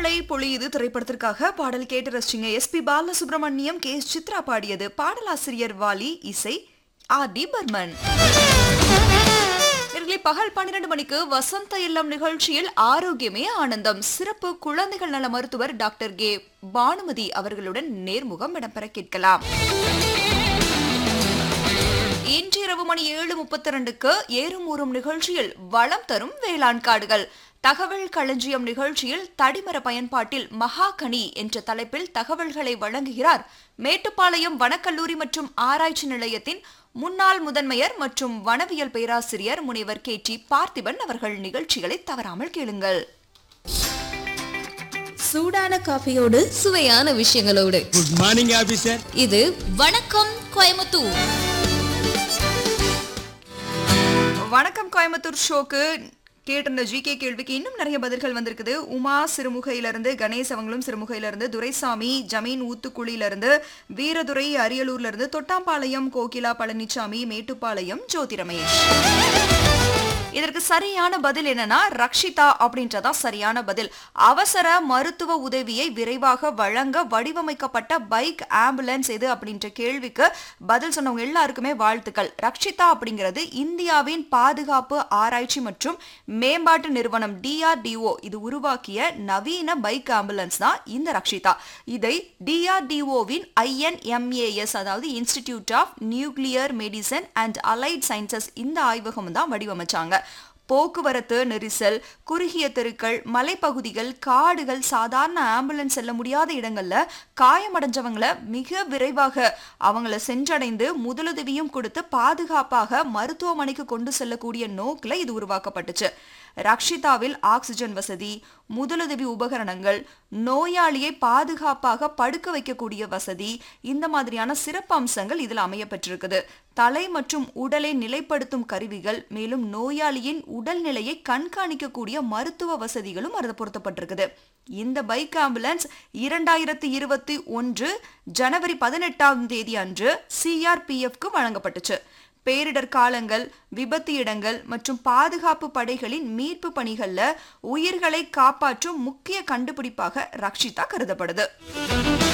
மழை பொழியுது திரைப்படத்திற்காக பாடல் கேட்டு ரசிச்சிங்க SP Balasubrahmanyam K S Chithra பாடியது பாடலாசிரியர் வாலி இசை ஆர் டி பர்மன் இவர்களை பகல் பன்னிரண்டு மணிக்கு வசந்த இல்லம் நிகழ்ச்சியில் ஆரோக்கியமே ஆனந்தம் சிறப்பு குழந்தைகள் நல மருத்துவர் டாக்டர் கே பானுமதி அவர்களுடன் நேர்முகம் இடம்பெற கேட்கலாம் இன்று இரவு மணி ஏழு முப்பத்தி ரெண்டுக்கு ஏறும் ஊறும் நிகழ்ச்சியில் வளம் தரும் வேளாண் காடுகள் தகவல் களஞ்சியம் நிகழ்ச்சியில் தடிமர பயன்பாட்டில் மகாகனி என்ற தலைப்பில் தகவல்களை வழங்குகிறார் மேட்டுப்பாளையம் வனக்கல்லூரி மற்றும் ஆராய்ச்சி நிலையத்தின் முன்னாள் முதன்மையர் மற்றும் வனவியல் பேராசிரியர் முனைவர் கே டி பார்த்திபன் அவர்கள் நிகழ்ச்சிகளை தவறாமல் கேளுங்கள் சூடான காஃபியோடு சுவையான விஷயங்களோடு குட் மார்னிங் ஆபீசர் இது வணக்கம் கோயமுத்தூர் வணக்கம் கோயம்புத்தூர் ஷோக்கு கேட்டிருந்த ஜிகே கேள்விக்கு இன்னும் நிறைய பதில்கள் வந்திருக்குது உமா சிறுமுகையிலிருந்து கணேஷ் அவங்களும் சிறுமுகையிலிருந்து துரைசாமி ஜமீன் ஊத்துக்குழியிலிருந்து வீரதுரை அரியலூர்ல இருந்து தொட்டாம்பாளையம் கோகிலா பழனிசாமி மேட்டுப்பாளையம் ஜோதி ரமேஷ் இதற்கு சரியான பதில் என்னன்னா ரக்ஷிதா அப்படின்றதா சரியான பதில் அவசர மருத்துவ உதவியை விரைவாக வழங்க வடிவமைக்கப்பட்ட பைக் ஆம்புலன்ஸ் எது அப்படின்ற கேள்விக்கு பதில் சொன்னவங்க எல்லாருக்குமே வாழ்த்துக்கள் ரக்ஷிதா அப்படிங்கிறது இந்தியாவின் பாதுகாப்பு ஆராய்ச்சி மற்றும் மேம்பாட்டு நிறுவனம் டிஆர்டிஓ இது உருவாக்கிய நவீன பைக் ஆம்புலன்ஸ் தான் இந்த ரக்ஷிதா இதை டிஆர்டிஓவின் ஐஎன்எம்ஏஎஸ் அதாவது institute of nuclear medicine and allied sciences இந்த ஆய்வகம் தான் வடிவமைச்சாங்க போக்குவரத்து நெரிசல் குறுகிய தெருக்கள் மலைப்பகுதிகள் காடுகள் சாதாரண ஆம்புலன்ஸ் செல்ல முடியாத இடங்கள்ல காயமடைஞ்சவங்கள மிக விரைவாக அவங்கள சென்றடைந்து முதலுதவியும் கொடுத்து பாதுகாப்பாக மருத்துவமனைக்கு கொண்டு செல்லக்கூடிய நோக்கில் இது உருவாக்கப்பட்டுச்சு ரக்ஷிதாவில் ஆக்சிஜன் வசதி முதலுதவி உபகரணங்கள் நோயாளியை பாதுகாப்பாக படுக்க வைக்கக்கூடிய வசதி இந்த மாதிரியான சிறப்பு அம்சங்கள் இதில் அமையப்பட்டிருக்குது தலை மற்றும் உடலை நிலைப்படுத்தும் கருவிகள் மேலும் நோயாளியின் உடல்நிலையை கண்காணிக்கக்கூடிய மருத்துவ வசதிகளும் அது பொருத்தப்பட்டிருக்குது இந்த பைக் ஆம்புலன்ஸ் இரண்டாயிரத்தி இருபத்தி ஒன்று ஜனவரி பதினெட்டாம் தேதி அன்று சிஆர்பிஎஃப்க்கு வழங்கப்பட்டுச்சு பேரிடர் காலங்கள் விபத்து இடங்கள் மற்றும் பாதுகாப்பு படைகளின் மீட்பு பணிகள்ல உயிர்களை காப்பாற்றும் முக்கிய கண்டுபிடிப்பாக ரக்ஷிதா கருதப்படுது